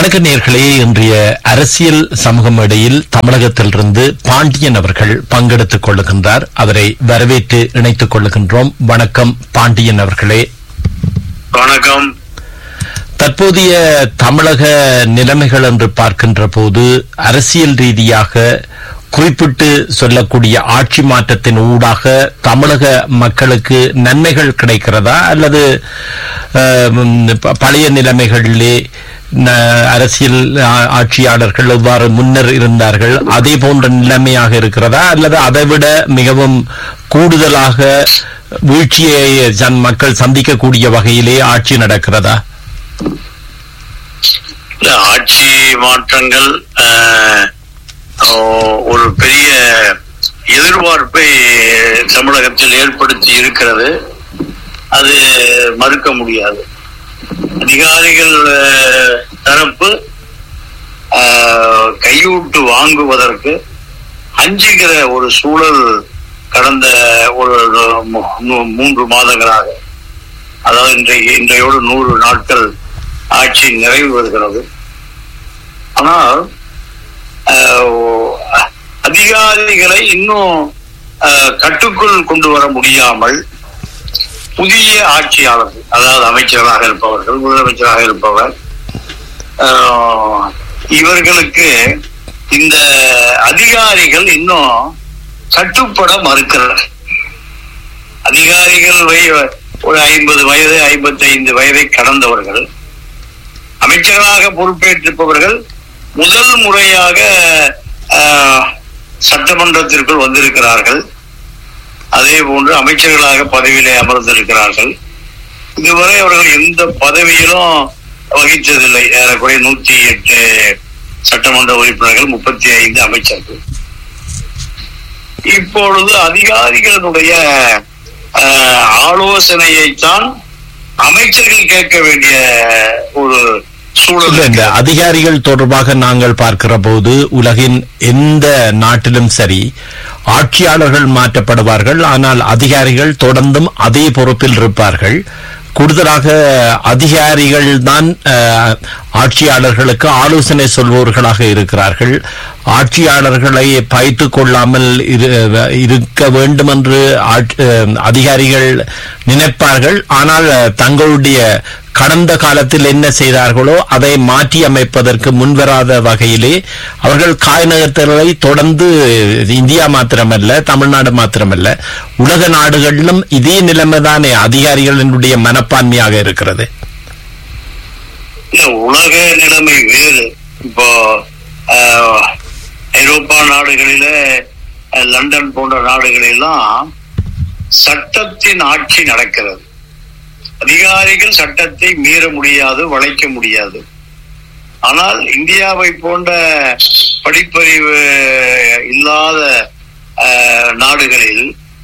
வணக்க நேர்களே இன்றைய அரசியல் சமூக மேடையில் தமிழகத்திலிருந்து பாண்டியன் அவர்கள் பங்கெடுத்துக் கொள்ளுகின்றார் அவரை வரவேற்று இணைத்துக் கொள்ளுகின்றோம் வணக்கம் பாண்டியன் அவர்களே வணக்கம் தற்போதைய தமிழக நிலைமைகள் என்று பார்க்கின்ற போது அரசியல் ரீதியாக குறிப்பிட்டு சொல்லக்கூடிய ஆட்சி மாற்றத்தின் ஊடாக தமிழக மக்களுக்கு நன்மைகள் கிடைக்கிறதா அல்லது அஹ், ம், ப- பழைய நிலைமைகளிலே ந- அரசியல் ஆ- ஆட்சியாளர்கள் எவ்வாறு முன்னர் இருந்தார்கள் அதே போன்ற நிலைமையாக இருக்கிறதா அல்லது அதைவிட மிகவும் கூடுதலாக வீழ்ச்சியை ஜன் மக்கள் சந்திக்கக்கூடிய வகையிலே ஆட்சி நடக்கிறதா இல்ல, ஆட்சி மாற்றங்கள் ஆஹ், ஓ- ஒரு பெரிய எதிர்பார்ப்பை தமிழகத்தில் ஏற்படுத்தி இருக்கிறது அது மறுக்க முடியாது அதிகாரிகள் ஆஹ், தரப்பு ஆஹ், கையூட்டு வாங்குவதற்கு அஞ்சுகிற ஒரு சூழல் கடந்த ஒரு மூ- மூ- மூன்று மாதங்களாக அதாவது இன்றைக்கு இன்றையோடு நூறு நாட்கள் ஆட்சி நிறைவு வருகிறது ஆனால் ஆஹ், அதிகாரிகளை இன்னும் ஆஹ், கட்டுக்குள் கொண்டு வர முடியாமல் புதிய ஆட்சியாளர்கள் அதாவது அமைச்சராக இருப்பவர்கள் முதலமைச்சராக இருப்பவர் ஆஹ், இவர்களுக்கு இந்த அதிகாரிகள் இன்னும் கட்டுப்பட மறுக்கிறார் அதிகாரிகள் வய- ஒரு ஐம்பது வயது ஐம்பத்தைந்து வயதை கடந்தவர்கள் அமைச்சர்களாக பொறுப்பேற்றிருப்பவர்கள் முதல் முறையாக ஆஹ், சட்டமன்றத்திற்குள் வந்திருக்கிறார்கள் அதே போன்று அமைச்சர்களாக பதவியிலே அமர்ந்திருக்கிறார்கள் இதுவரை அவர்கள் எந்த பதவியிலும் வகித்ததில்லை ஏறக்குறைய நூத்தி எட்டு சட்டமன்ற உறுப்பினர்கள் முப்பத்தி ஐந்து அமைச்சர்கள் இப்பொழுது அதிகாரிகளுடைய ஆஹ், ஆலோசனையைத்தான் அமைச்சர்கள் கேட்க வேண்டிய ஒரு சூழல் இல்ல, இந்த இருக்கிறது. அதிகாரிகள் தொடர்பாக நாங்கள் பார்க்கிற போது உலகின் எந்த நாட்டிலும் சரி ஆட்சியாளர்கள் மாற்றப்படுவார்கள் ஆனால் அதிகாரிகள் தொடர்ந்தும் அதே பொறுப்பில் இருப்பார்கள் கூடுதலாக அதிகாரிகள் தான் அஹ், ஆட்சியாளர்களுக்கு ஆலோசனை சொல்பவர்களாக இருக்கிறார்கள் ஆட்சியாளர்களை பயிற்றுக் கொள்ளாமல் இரு- இருக்க வேண்டும் என்று ஆட்சி- அஹ், அதிகாரிகள் நினைப்பார்கள் ஆனால் அஹ், தங்களுடைய கடந்த காலத்தில் என்ன செய்தார்களோ அதை மாற்றி அமைப்பதற்கு முன்வராத வகையிலே அவர்கள் காய் நகர்த்தலை தொடர்ந்து இந்தியா மாத்திரமல்ல தமிழ்நாடு மாத்திரமல்ல உலக நாடுகளிலும் இதே நிலைமைதானே அதிகாரிகளினுடைய மனப்பான்மையாக இருக்கிறது இல்ல, உலக நிலைமை வேறு இப்போ ஆஹ், ஐரோப்பா நாடுகளில அஹ், லண்டன் போன்ற நாடுகளெல்லாம் சட்டத்தின் ஆட்சி நடக்கிறது அதிகாரிகள் சட்டத்தை மீற முடியாது வளைக்க முடியாது ஆனால் இந்தியாவை போன்ற படிப்பறிவு இல்லாத ஆஹ், நாடுகளில்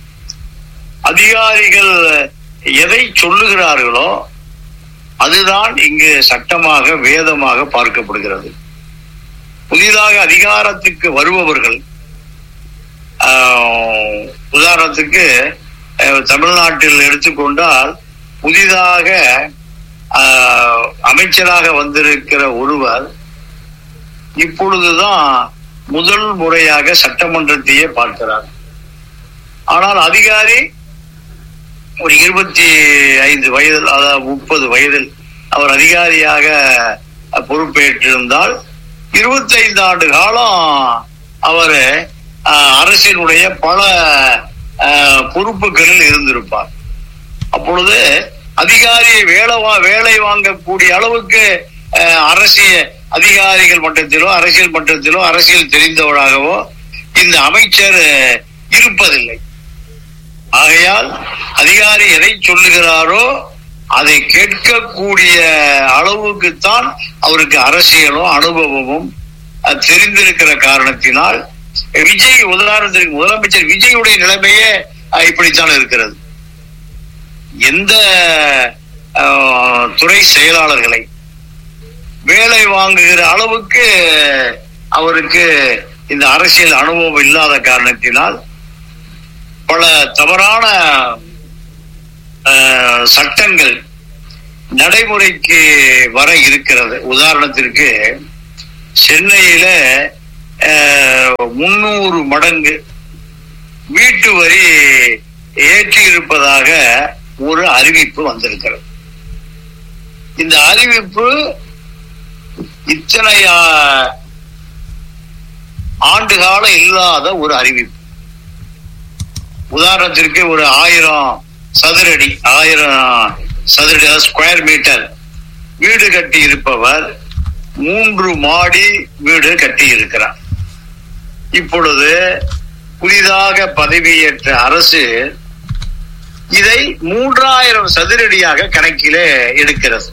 அதிகாரிகள் எதை சொல்லுகிறார்களோ அதுதான் இங்கு சட்டமாக வேதமாக பார்க்கப்படுகிறது புதிதாக அதிகாரத்துக்கு வருபவர்கள் ஆஹ், உதாரணத்துக்கு அஹ், தமிழ்நாட்டில் எடுத்துக்கொண்டால் புதிதாக ஆஹ், அமைச்சராக வந்திருக்கிற ஒருவர் இப்பொழுதுதான் முதல் முறையாக சட்டமன்றத்தையே பார்க்கிறார் ஆனால் அதிகாரி ஒரு இருபத்தி ஐந்து வயதில் அதாவது முப்பது வயதில் அவர் அதிகாரியாக அஹ், பொறுப்பேற்றிருந்தால் இருபத்தைந்து ஆண்டு காலம் அவர் அரசினுடைய பல அஹ், பொறுப்புகளில் இருந்திருப்பார் அப்பொழுது அதிகாரியை வேலை வா- வேலை வாங்கக்கூடிய அளவுக்கு அஹ், அரசிய அதிகாரிகள் மட்டத்திலோ அரசியல் மட்டத்திலோ அரசியல் தெரிந்தவராகவோ இந்த அமைச்சர் அஹ், இருப்பதில்லை ஆகையால் அதிகாரி எதை சொல்லுகிறாரோ அதை கேட்கக்கூடிய அளவுக்குத்தான் அவருக்கு அரசியலும் அனுபவமும் அஹ், தெரிந்திருக்கிற காரணத்தினால் விஜய் உதாரணத்திற்கு முதலமைச்சர் விஜயுடைய நிலைமையே அஹ், இப்படித்தான் இருக்கிறது எந்த அஹ், துறை செயலாளர்களை வேலை வாங்குகிற அளவுக்கு அவருக்கு இந்த அரசியல் அனுபவம் இல்லாத காரணத்தினால் பல தவறான அஹ், சட்டங்கள் நடைமுறைக்கு வர இருக்கிறது உதாரணத்திற்கு சென்னையில முன்னூறு மடங்கு வீட்டு வரி ஏற்றி இருப்பதாக ஒரு அறிவிப்பு வந்திருக்கிறது இந்த அறிவிப்பு இத்தனை ஆ, ஆண்டு காலம் இல்லாத ஒரு அறிவிப்பு உதாரணத்திற்கு ஒரு ஆயிரம் சதுரடி ஆயிரம் சதுரடி ஸ்கொயர் மீட்டர் வீடு கட்டி இருப்பவர் மூன்று மாடி வீடு கட்டி இருக்கிறார் இப்பொழுது புதிதாக பதவியேற்ற அரசு இதை மூன்றாயிரம் சதுரடியாக கணக்கிலே எடுக்கிறது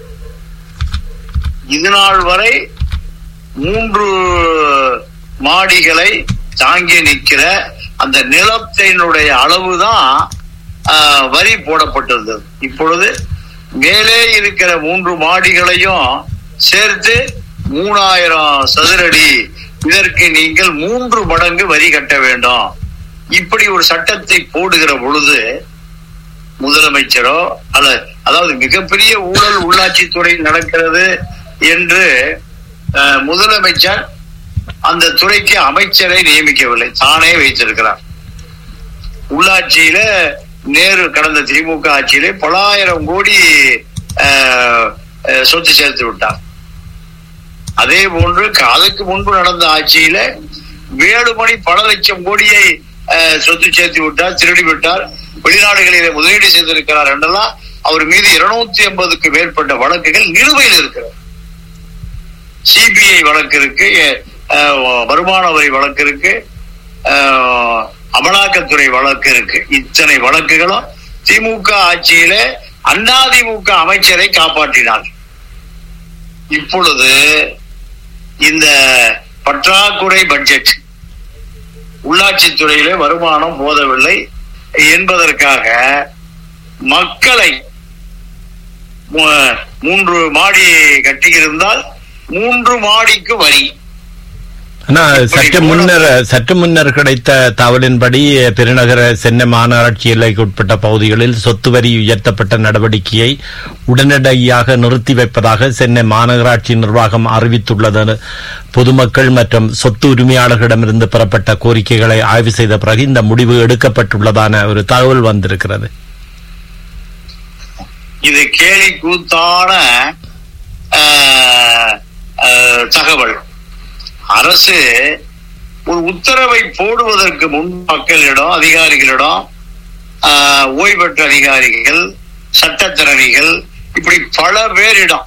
இது நாள் வரை மூன்று மாடிகளை தாங்கி நிற்கிற அந்த நிலத்தினுடைய அளவுதான் ஆஹ், வரி போடப்பட்டிருந்தது இப்பொழுது மேலே இருக்கிற மூன்று மாடிகளையும் சேர்த்து மூணாயிரம் சதுரடி இதற்கு நீங்கள் மூன்று மடங்கு வரி கட்ட வேண்டும் இப்படி ஒரு சட்டத்தை போடுகிற பொழுது முதலமைச்சரோ அல்ல அதாவது மிகப்பெரிய ஊழல் உள்ளாட்சித்துறை நடக்கிறது என்று அஹ், முதலமைச்சர் அந்த துறைக்கு அமைச்சரை நியமிக்கவில்லை தானே வைத்திருக்கிறார் உள்ளாட்சியில நேரு கடந்த திமுக ஆட்சியிலே பலாயிரம் கோடி அஹ், அஹ், சொத்து சேர்த்து விட்டார் அதே போன்று க- அதுக்கு முன்பு நடந்த ஆட்சியில வேலுமணி பல லட்சம் கோடியை அஹ், சொத்து சேர்த்து விட்டார் திருடி விட்டார் வெளிநாடுகளிலே முதலீடு செய்திருக்கிறார் என்றெல்லாம் அவர் மீது இருநூத்தி ஐம்பதுக்கு மேற்பட்ட வழக்குகள் நிலுவையில் இருக்கிறது சிபிஐ வழக்கு இருக்கு அஹ், வருமான வரி வழக்கு இருக்கு அஹ், அமலாக்கத்துறை வழக்கு இருக்கு இத்தனை வழக்குகளும் திமுக ஆட்சியில அதிமுக அமைச்சரை காப்பாற்றினார் இப்பொழுது இந்த பற்றாக்குறை பட்ஜெட் உள்ளாட்சித்துறையிலே வருமானம் போதவில்லை என்பதற்காக மக்களை மூ- மூன்று மாடி கட்டியிருந்தால் மூன்று மாடிக்கு வரி ஆனா சற்று முன்னர் சற்று முன்னர் கிடைத்த தகவலின்படி பெருநகர சென்னை மாநகராட்சி எல்லைக்கு உட்பட்ட பகுதிகளில் சொத்து வரி உயர்த்தப்பட்ட நடவடிக்கையை உடனடியாக நிறுத்தி வைப்பதாக சென்னை மாநகராட்சி நிர்வாகம் அறிவித்துள்ளது பொதுமக்கள் மற்றும் சொத்து உரிமையாளர்களிடமிருந்து பெறப்பட்ட கோரிக்கைகளை ஆய்வு செய்த பிறகு இந்த முடிவு எடுக்கப்பட்டுள்ளதான ஒரு தகவல் வந்திருக்கிறது இது கேலி கூத்தான ஆஹ், ஆஹ், தகவல் அரசு ஒரு உத்தரவை போடுவதற்கு முன் மக்களிடம் அதிகாரிகளிடம் ஆஹ், ஓய்வு பெற்ற அதிகாரிகள் சட்டத்திறனிகள் இப்படி பல பேரிடம்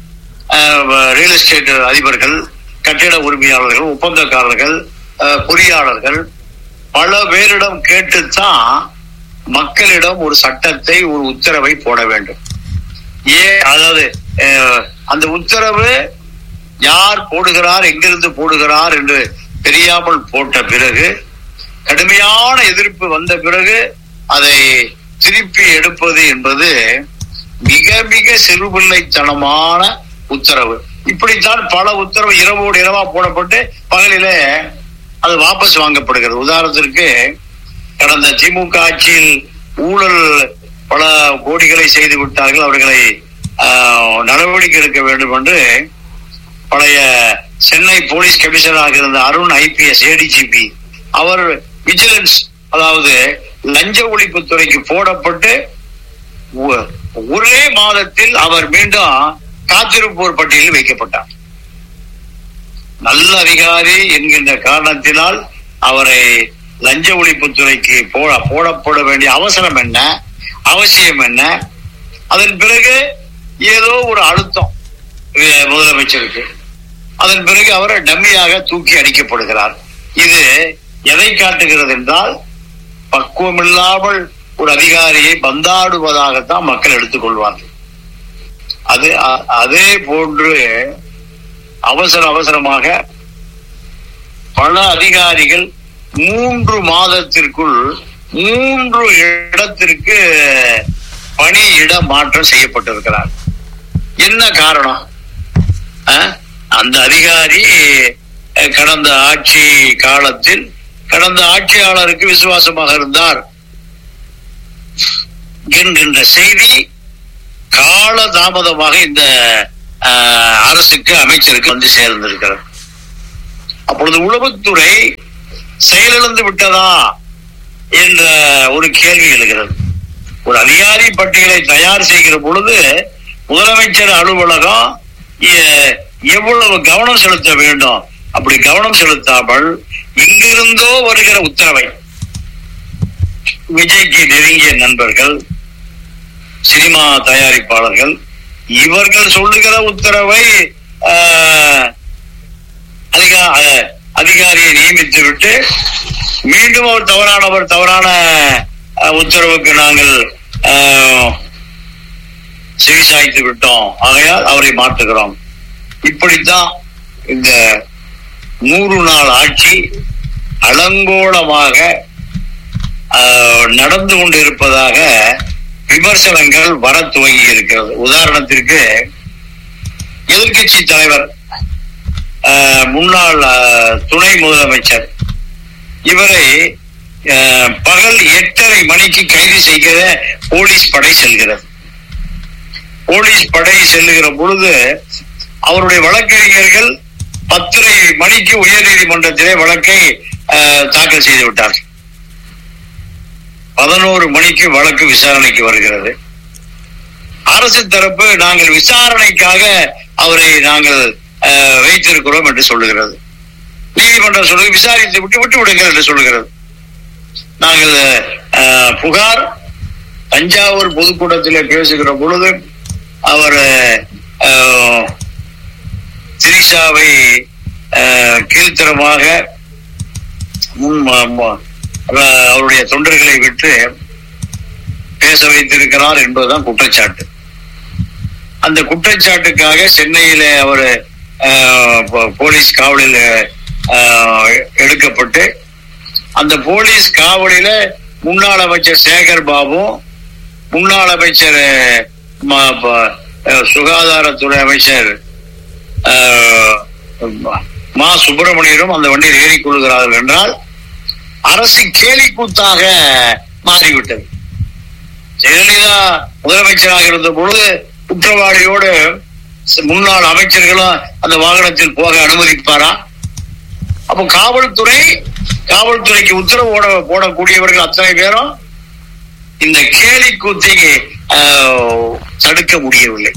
ரியல் எஸ்டேட் அதிபர்கள் கட்டிட உரிமையாளர்கள் ஒப்பந்தக்காரர்கள் ஆஹ், பொறியாளர்கள் பல பேரிடம் கேட்டுத்தான் மக்களிடம் ஒரு சட்டத்தை ஒரு உத்தரவை போட வேண்டும் ஏன் அதாவது அஹ், அந்த உத்தரவு யார் போடுகிறார் எங்கிருந்து போடுகிறார் என்று தெரியாமல் போட்ட பிறகு கடுமையான எதிர்ப்பு வந்த பிறகு அதை திருப்பி எடுப்பது என்பது மிக மிக சிறுபிள்ளைத்தனமான உத்தரவு இப்படித்தான் பல உத்தரவு இரவோடு இரவா போடப்பட்டு பகலிலே அது வாபஸ் வாங்கப்படுகிறது உதாரணத்திற்கு கடந்த திமுக ஆட்சியில் ஊழல் பல கோடிகளை செய்து விட்டார்கள் அவர்களை ஆஹ், நடவடிக்கை எடுக்க வேண்டும் என்று பழைய சென்னை போலீஸ் கமிஷனராக இருந்த அருண் ஐபிஎஸ் ஏடிஜிபி அவர் விஜிலன்ஸ் அதாவது லஞ்ச ஒழிப்பு துறைக்கு போடப்பட்டு ஒ- ஒரே மாதத்தில் அவர் மீண்டும் காத்திருப்போர் பட்டியலில் வைக்கப்பட்டார் நல்ல அதிகாரி என்கின்ற காரணத்தினால் அவரை லஞ்ச ஒழிப்புத்துறைக்கு போட போடப்பட வேண்டிய அவசரம் என்ன அவசியம் என்ன அதன் பிறகு ஏதோ ஒரு அழுத்தம் அஹ், முதலமைச்சருக்கு அதன் பிறகு அவர் டம்மியாக தூக்கி அடிக்கப்படுகிறார் இது எதை காட்டுகிறது என்றால் பக்குவமில்லாமல் ஒரு அதிகாரியை பந்தாடுவதாகத்தான் மக்கள் எடுத்துக்கொள்வார்கள் அது அ- அதே போன்று அவசர அவசரமாக பல அதிகாரிகள் மூன்று மாதத்திற்குள் மூன்று இடத்திற்கு பணியிட மாற்றம் செய்யப்பட்டிருக்கிறார் என்ன காரணம் அஹ்? அந்த அதிகாரி அஹ், கடந்த ஆட்சி காலத்தில் கடந்த ஆட்சியாளருக்கு விசுவாசமாக இருந்தார் என்கின்ற செய்தி கால தாமதமாக இந்த ஆஹ், அரசுக்கு அமைச்சருக்கு வந்து சேர்ந்திருக்கிறது அப்பொழுது உளவுத்துறை செயலிழந்து விட்டதா என்ற ஒரு கேள்வி எழுகிறது ஒரு அதிகாரி பட்டியலை தயார் செய்கிற பொழுது முதலமைச்சர் அலுவலகம் எ- எவ்வளவு கவனம் செலுத்த வேண்டும் அப்படி கவனம் செலுத்தாமல் இங்கிருந்தோ வருகிற உத்தரவை விஜய்க்கு நெருங்கிய நண்பர்கள் சினிமா தயாரிப்பாளர்கள் இவர்கள் சொல்லுகிற உத்தரவை ஆஹ், அதிகா அஹ், அதிகாரியை நியமித்து விட்டு மீண்டும் அவர் தவறானவர் தவறான அஹ், உத்தரவுக்கு நாங்கள் அஹ், செவிசாய்த்து விட்டோம் ஆகையால் அவரை மாற்றுகிறோம் இப்படித்தான் இந்த நூறு நாள் ஆட்சி அலங்கோலமாக ஆஹ், நடந்து கொண்டிருப்பதாக விமர்சனங்கள் வர துவங்கி இருக்கிறது உதாரணத்திற்கு எதிர்க்கட்சி தலைவர் ஆஹ், முன்னாள் ஆஹ், துணை முதலமைச்சர் இவரை ஆஹ், பகல் எட்டரை மணிக்கு கைது செய்கிற போலீஸ் படை செல்கிறது போலீஸ் படை செல்லுகிற பொழுது அவருடைய வழக்கறிஞர்கள் பத்தரை மணிக்கு உயர் நீதிமன்றத்திலே வழக்கை ஆஹ், தாக்கல் செய்து விட்டார் பதினோரு மணிக்கு வழக்கு விசாரணைக்கு வருகிறது அரசு தரப்பு நாங்கள் விசாரணைக்காக அவரை நாங்கள் ஆஹ், வைத்திருக்கிறோம் என்று சொல்லுகிறது நீதிமன்றம் சொல்லுது விசாரித்து விட்டு விட்டு விடுங்கள் என்று சொல்லுகிறது நாங்கள் ஆஹ், புகார் தஞ்சாவூர் பொதுக்கூட்டத்திலே பேசுகிற பொழுது அவர் ஆஹ், திரிஷாவை ஆஹ், கீழ்த்தரமாக முன் ம- ம- அஹ், அவருடைய தொண்டர்களை விட்டு பேச வைத்திருக்கிறார் என்பதுதான் குற்றச்சாட்டு அந்த குற்றச்சாட்டுக்காக சென்னையில அவர் போலீஸ் காவலில் ஆஹ், எடுக்கப்பட்டு அந்த போலீஸ் காவலில முன்னாள் அமைச்சர் சேகர் பாபு முன்னாள் அமைச்சர் ம- ப- அஹ், சுகாதாரத்துறை அமைச்சர் ஆஹ், மா சுப்பிரமணியனும் அந்த வண்டியில் ஏறிக்கொள்கிறார்கள் என்றால் அரசு கேலிக்கூத்தாக மாறிவிட்டது ஜெயலலிதா முதலமைச்சராக இருந்த பொழுது குற்றவாளியோடு ச- முன்னாள் அமைச்சர்களும் அந்த வாகனத்தில் போக அனுமதிப்பாரா அப்போ காவல்துறை காவல்துறைக்கு உத்தரவு போட போடக்கூடியவர்கள் அத்தனை பேரும் இந்த கேலி கூத்தை ஆஹ், தடுக்க முடியவில்லை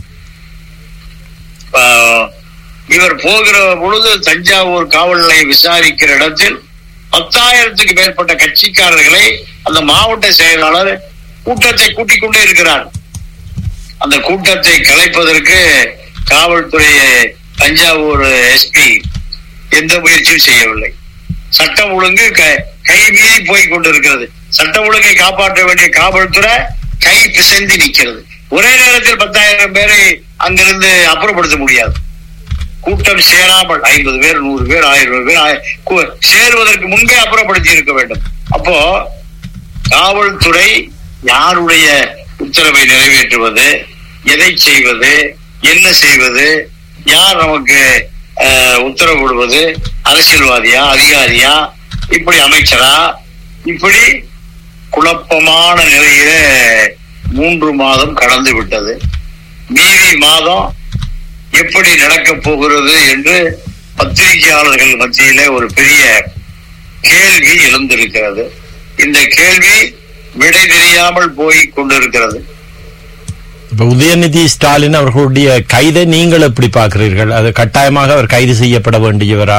ஆஹ், இவர் போகிற பொழுது தஞ்சாவூர் காவல் நிலையம் விசாரிக்கிற இடத்தில் பத்தாயிரத்துக்கு மேற்பட்ட கட்சிக்காரர்களை அந்த மாவட்ட செயலாளர் கூட்டத்தை கூட்டிக் கொண்டே இருக்கிறார் அந்த கூட்டத்தை கலைப்பதற்கு காவல்துறை தஞ்சாவூர் எஸ்பி எந்த முயற்சியும் செய்யவில்லை சட்டம் ஒழுங்கு க- கை மீறி போய் கொண்டிருக்கிறது சட்டம் ஒழுங்கை காப்பாற்ற வேண்டிய காவல்துறை கை பிசைந்து நிற்கிறது ஒரே நேரத்தில் பத்தாயிரம் பேரை அங்கிருந்து அப்புறப்படுத்த முடியாது கூட்டம் சேராமல் ஐம்பது பேர் நூறு பேர் ஆயிரம் பேர் ஆய- கு- சேருவதற்கு முன்பே அப்புறப்படுத்தி இருக்க வேண்டும் அப்போ காவல்துறை யாருடைய உத்தரவை நிறைவேற்றுவது எதை செய்வது என்ன செய்வது யார் நமக்கு அஹ், உத்தரவு விடுவது அரசியல்வாதியா அதிகாரியா இப்படி அமைச்சரா இப்படி குழப்பமான நிலையில மூன்று மாதம் கடந்து விட்டது மீதி மாதம் எப்படி நடக்கப் போகிறது என்று பத்திரிகையாளர்கள் மத்தியிலே ஒரு பெரிய கேள்வி எழுந்திருக்கிறது இந்த கேள்வி விடை தெரியாமல் போய் கொண்டிருக்கிறது இப்ப உதயநிதி ஸ்டாலின் அவர்களுடைய கைதை நீங்கள் எப்படி பார்க்கிறீர்கள் அது கட்டாயமாக அவர் கைது செய்யப்பட வேண்டியவரா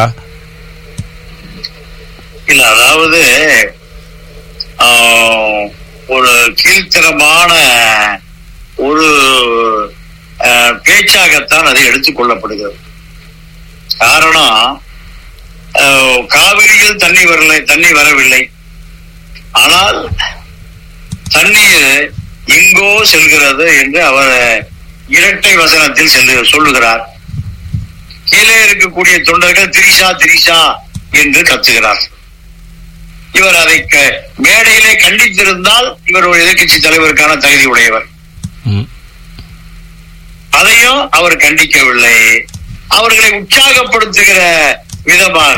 இல்ல அதாவது ஆஹ், ஒரு கீழ்த்தரமான ஒரு ஆஹ், பேச்சாகத்தான் அது எடுத்துக் கொள்ளப்படுகிறது காரணம் ஆஹ், காவிரியில் தண்ணி வரலை தண்ணி வரவில்லை ஆனால் தண்ணீர் எங்கோ செல்கிறது என்று அவர் இரட்டை வசனத்தில் செல்லு சொல்லுகிறார் கீழே இருக்கக்கூடிய தொண்டர்கள் திரிஷா திரிஷா என்று கத்துகிறார் இவர் அதை க- மேடையிலே கண்டித்திருந்தால் இவர் ஒரு எதிர்க்கட்சி தலைவருக்கான தகுதி உடையவர் ம். அதையும் அவர் கண்டிக்கவில்லை அவர்களை உற்சாகப்படுத்துகிற விதமாக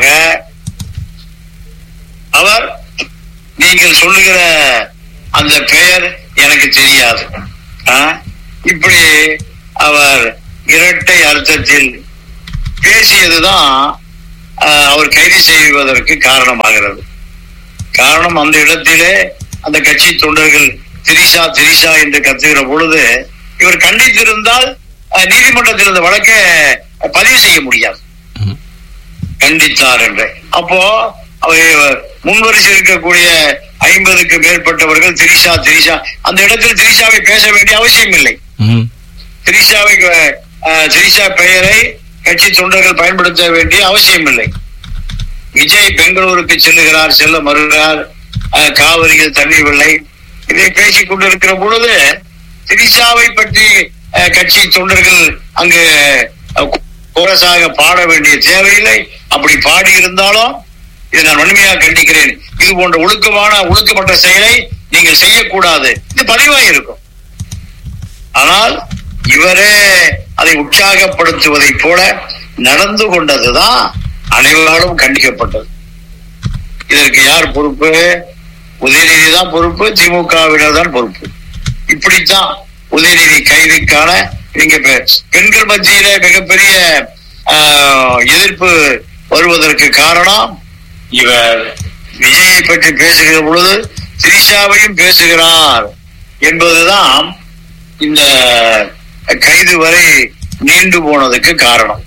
அவர் நீங்கள் சொல்லுகிற அந்த பெயர் எனக்கு தெரியாது ஆ? இப்படி அவர் இரட்டை அர்த்தத்தில் பேசியதுதான் ஆஹ், அவர் கைது செய்வதற்கு காரணமாகிறது காரணம் அந்த இடத்திலே அந்த கட்சி தொண்டர்கள் திரிஷா திரிஷா என்று கத்துகிற பொழுது இவர் கண்டித்திருந்தால் ஆஹ், நீதிமன்றத்தில் இந்த வழக்கை பதிவு செய்ய முடியாது ம். கண்டித்தார் என்று அப்போ அவர் முன்வரிசை இருக்கக்கூடிய ஐம்பதுக்கு மேற்பட்டவர்கள் திரிஷா திரிஷா அந்த இடத்தில் திரிஷாவை பேச வேண்டிய அவசியம் இல்லை ம். திரிஷாவை அஹ், திரிஷா பெயரை கட்சி தொண்டர்கள் பயன்படுத்த வேண்டிய அவசியம் இல்லை விஜய் பெங்களூருக்கு செல்லுகிறார் செல்ல மறுகிறார் அஹ், காவிரியில் தண்ணீர் இல்லை இதை பேசிக் கொண்டிருக்கிற பொழுது திரிஷாவை பற்றி அஹ், கட்சி தொண்டர்கள் அங்கு அஹ், கோரஸாக பாட வேண்டிய தேவையில்லை அப்படி பாடி இருந்தாலும் இதை நான் வன்மையாக கண்டிக்கிறேன் இது போன்ற ஒழுக்கமான ஒழுக்கப்பட்ட செயலை நீங்கள் செய்யக்கூடாது இது பதிவாக இருக்கும் ஆனால் இவரே அதை உற்சாகப்படுத்துவதைப் போல நடந்து கொண்டதுதான் அனைவராலும் கண்டிக்கப்பட்டது இதற்கு யார் பொறுப்பு உதயநிதி தான் பொறுப்பு திமுகவினர் தான் பொறுப்பு இப்படித்தான் உதயநிதி கைதுக்கான நீங்க பெ- பெண்கள் மத்தியில மிகப்பெரிய ஆஹ், எதிர்ப்பு வருவதற்கு காரணம் இவர் விஜயை பற்றி பேசுகிற பொழுது திரிஷாவையும் பேசுகிறார் என்பதுதான் இந்த கைது வரை நீண்டு போனதுக்கு காரணம்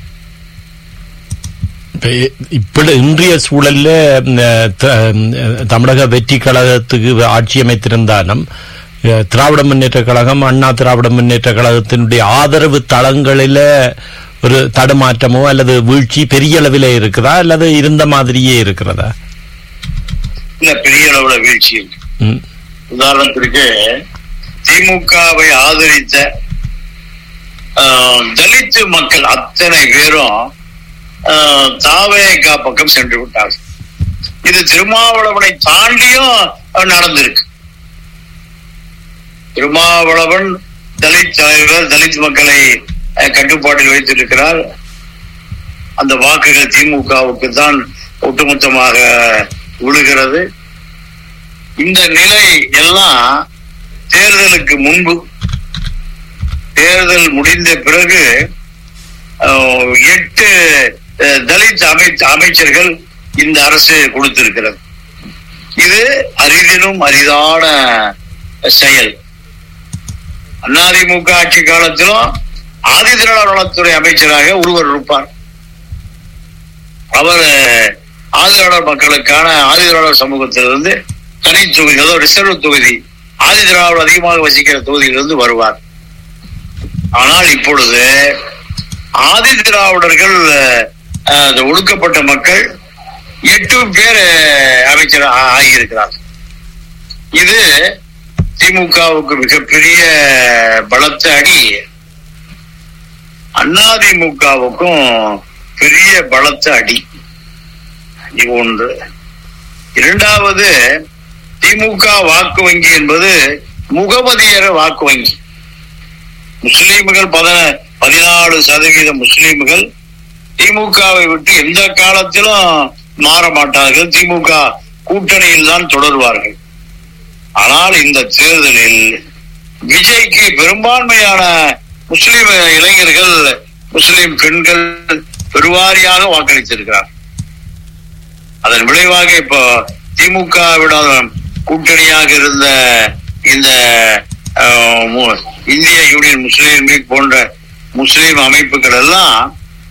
இப்ப இ- இப்படி இன்றைய சூழல்ல ம், த- ம், தமிழக வெற்றி கழகத்துக்கு ஆட்சி அமைத்திருந்தாலும் அஹ், திராவிட முன்னேற்ற கழகம் அண்ணா திராவிட முன்னேற்ற கழகத்தினுடைய ஆதரவு தளங்களில ஒரு தடுமாற்றமோ அல்லது வீழ்ச்சி பெரிய அளவில் இருக்குதா அல்லது இருந்த மாதிரியே இருக்கிறதா இல்ல பெரிய அளவுல வீழ்ச்சி இருக்கு ம், உதாரணத்திற்கு திமுகவை ஆதரித்த ஆஹ், தலித் மக்கள் அத்தனை பேரும் ஆஹ், தாவேகா பக்கம் சென்று விட்டார்கள் இது திருமாவளவனை தாண்டியும் அஹ், நடந்திருக்கு திருமாவளவன் தலித் தலைவர் தலித் மக்களை அஹ், கட்டுப்பாட்டில் வைத்திருக்கிறார் அந்த வாக்குகள் திமுகவுக்கு தான் ஒட்டுமொத்தமாக விழுகிறது இந்த நிலை எல்லாம் தேர்தலுக்கு முன்பு தேர்தல் முடிந்த பிறகு அஹ், எட்டு அஹ், தலித் அமைச்ச அமைச்சர்கள் இந்த அரசு கொடுத்திருக்கிறது இது அரிதிலும் அரிதான செயல் அதிமுக ஆட்சி காலத்திலும் ஆதிதிராவிட நலத்துறை அமைச்சராக ஒருவர் இருப்பார் அவர் ஆதிதிராவிடர் மக்களுக்கான ஆதிதிராவிடர் சமூகத்திலிருந்து தனி தொகுதி அதாவது ரிசர்வ் தொகுதி ஆதிதிராவிடர் அதிகமாக வசிக்கிற தொகுதியிலிருந்து வருவார் ஆனால் இப்பொழுது ஆதி திராவிடர்கள் அஹ், அந்த ஒடுக்கப்பட்ட மக்கள் எட்டு பேர் அமைச்சர் ஆ- ஆகியிருக்கிறார் இது திமுகவுக்கு மிகப்பெரிய பலத்த அடி அதிமுகவுக்கும் பெரிய பலத்த அடி இது ஒன்று இரண்டாவது திமுக வாக்கு வங்கி என்பது முகமதியர வாக்கு வங்கி முஸ்லீம்கள் பத பதினாலு சதவீத முஸ்லீம்கள் திமுகவை விட்டு எந்த காலத்திலும் மாற மாட்டார்கள் திமுக கூட்டணியில் தான் தொடர்வார்கள் ஆனால் இந்த தேர்தலில் விஜய்க்கு பெரும்பான்மையான முஸ்லிம் இளைஞர்கள் முஸ்லிம் பெண்கள் பெருவாரியாக வாக்களித்திருக்கிறார் அதன் விளைவாக இப்போ திமுகவிடம் கூட்டணியாக இருந்த இந்த அஹ், மு- இந்திய யூனியன் முஸ்லீம் லீக் போன்ற முஸ்லீம் அமைப்புகள் எல்லாம்